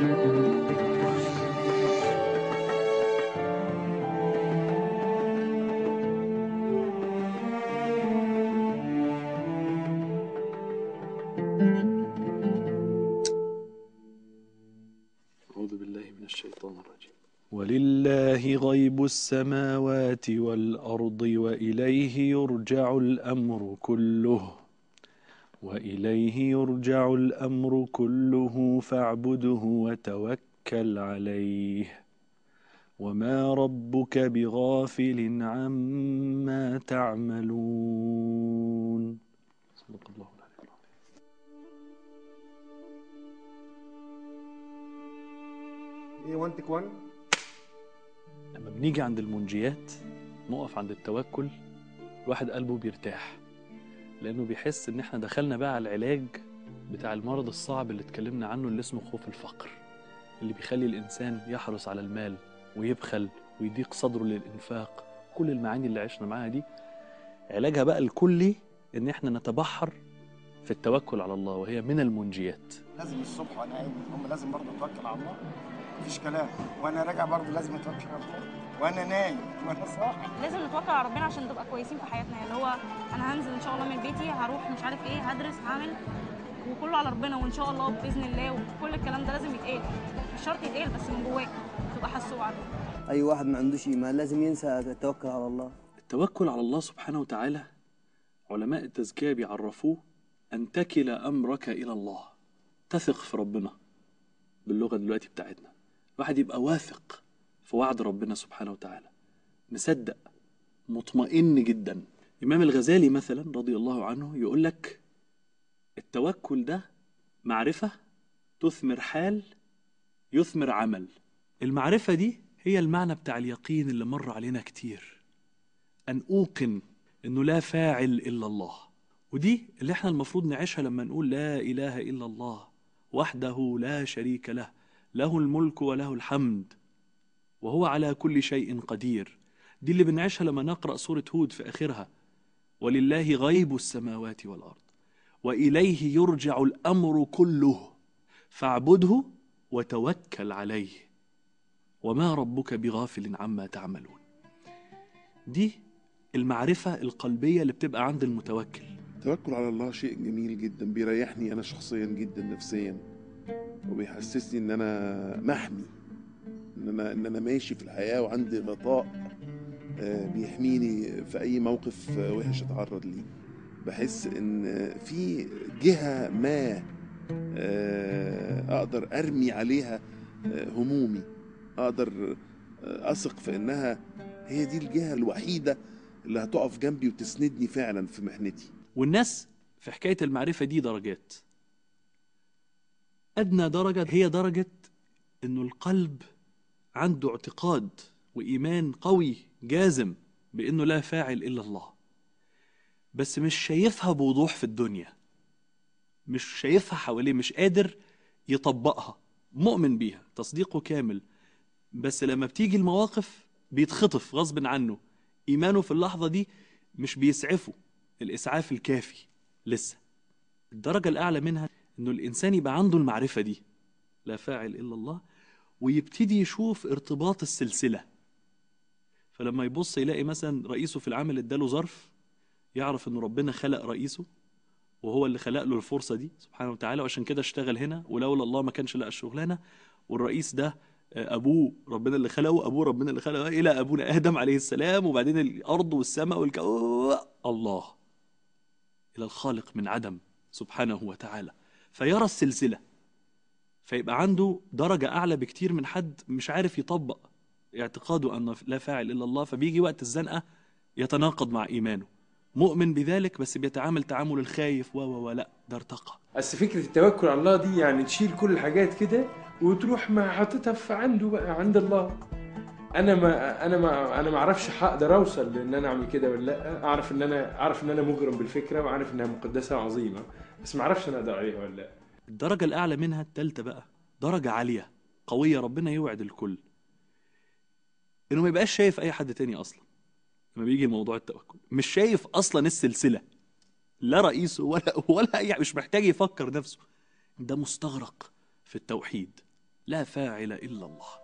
أعوذ بالله من الشيطان الرجيم ولله غيب السماوات والأرض وإليه يرجع الأمر كله وإليه يرجع الأمر كله فاعبده وتوكل عليه وما ربك بغافل عما تعملون صدق الله العلي العظيم ايه 1 تك 1 لما بنيجي عند المنجيات نقف عند التوكل الواحد قلبه بيرتاح لانه بيحس ان احنا دخلنا بقى على العلاج بتاع المرض الصعب اللي اتكلمنا عنه اللي اسمه خوف الفقر اللي بيخلي الانسان يحرص على المال ويبخل ويضيق صدره للانفاق كل المعاني اللي عشنا معاها دي علاجها بقى الكلي ان احنا نتبحر في التوكل على الله وهي من المنجيات لازم الصبح وانا قايم هم لازم برضه اتوكل على الله مفيش كلام وانا راجع برضه لازم اتوكل على الله وانا نايم وانا صاحي لازم نتوكل على ربنا عشان نبقى كويسين في حياتنا يعني اللي هو انا هنزل ان شاء الله من بيتي هروح مش عارف ايه هدرس هعمل وكله على ربنا وان شاء الله باذن الله وكل الكلام ده لازم يتقال مش شرط يتقال بس من جواك تبقى حاسه وعارفه اي واحد ما عندوش ايمان لازم ينسى التوكل على الله التوكل على الله سبحانه وتعالى علماء التزكية بيعرفوه أن تكل أمرك إلى الله تثق في ربنا باللغة دلوقتي بتاعتنا الواحد يبقى واثق في وعد ربنا سبحانه وتعالى مصدق مطمئن جدا إمام الغزالي مثلا رضي الله عنه يقول لك التوكل ده معرفة تثمر حال يثمر عمل المعرفة دي هي المعنى بتاع اليقين اللي مر علينا كتير أن أوقن أنه لا فاعل إلا الله ودي اللي احنا المفروض نعيشها لما نقول لا إله إلا الله وحده لا شريك له له الملك وله الحمد وهو على كل شيء قدير دي اللي بنعيشها لما نقرأ سورة هود في آخرها ولله غيب السماوات والأرض وإليه يرجع الأمر كله فاعبده وتوكل عليه وما ربك بغافل عما تعملون دي المعرفة القلبية اللي بتبقى عند المتوكل التوكل على الله شيء جميل جدا بيريحني انا شخصيا جدا نفسيا وبيحسسني ان انا محمي ان انا ان انا ماشي في الحياه وعندي غطاء آه، بيحميني في اي موقف آه، وحش اتعرض ليه بحس ان آه، في جهه ما آه، اقدر ارمي عليها آه، همومي اقدر آه، اثق في انها هي دي الجهه الوحيده اللي هتقف جنبي وتسندني فعلا في محنتي والناس في حكاية المعرفة دي درجات أدنى درجة هي درجة إنه القلب عنده اعتقاد وإيمان قوي جازم بإنه لا فاعل إلا الله بس مش شايفها بوضوح في الدنيا مش شايفها حواليه مش قادر يطبقها مؤمن بيها تصديقه كامل بس لما بتيجي المواقف بيتخطف غصب عنه إيمانه في اللحظة دي مش بيسعفه الإسعاف الكافي لسه الدرجة الأعلى منها إنه الإنسان يبقى عنده المعرفة دي لا فاعل إلا الله ويبتدي يشوف ارتباط السلسلة فلما يبص يلاقي مثلا رئيسه في العمل اداله ظرف يعرف إنه ربنا خلق رئيسه وهو اللي خلق له الفرصة دي سبحانه وتعالى وعشان كده اشتغل هنا ولولا الله ما كانش لقى الشغلانة والرئيس ده آه، أبوه ربنا اللي خلقه أبوه ربنا اللي خلقه إلى أبونا آدم عليه السلام وبعدين الأرض والسماء والكو الله إلى الخالق من عدم سبحانه وتعالى فيرى السلسلة فيبقى عنده درجة أعلى بكتير من حد مش عارف يطبق اعتقاده أن لا فاعل إلا الله فبيجي وقت الزنقة يتناقض مع إيمانه مؤمن بذلك بس بيتعامل تعامل الخايف و و و لا ده ارتقى بس فكرة التوكل على الله دي يعني تشيل كل الحاجات كده وتروح مع حاططها في عنده بقى عند الله انا ما انا ما انا ما اعرفش هقدر اوصل لان انا اعمل كده ولا لا اعرف ان انا اعرف ان انا مغرم بالفكره وعارف انها مقدسه وعظيمه بس ما اعرفش انا اقدر عليها ولا لا الدرجة الأعلى منها التالتة بقى درجة عالية قوية ربنا يوعد الكل إنه ما يبقاش شايف أي حد تاني أصلا لما بيجي موضوع التوكل مش شايف أصلا السلسلة لا رئيسه ولا ولا أي مش محتاج يفكر نفسه ده مستغرق في التوحيد لا فاعل إلا الله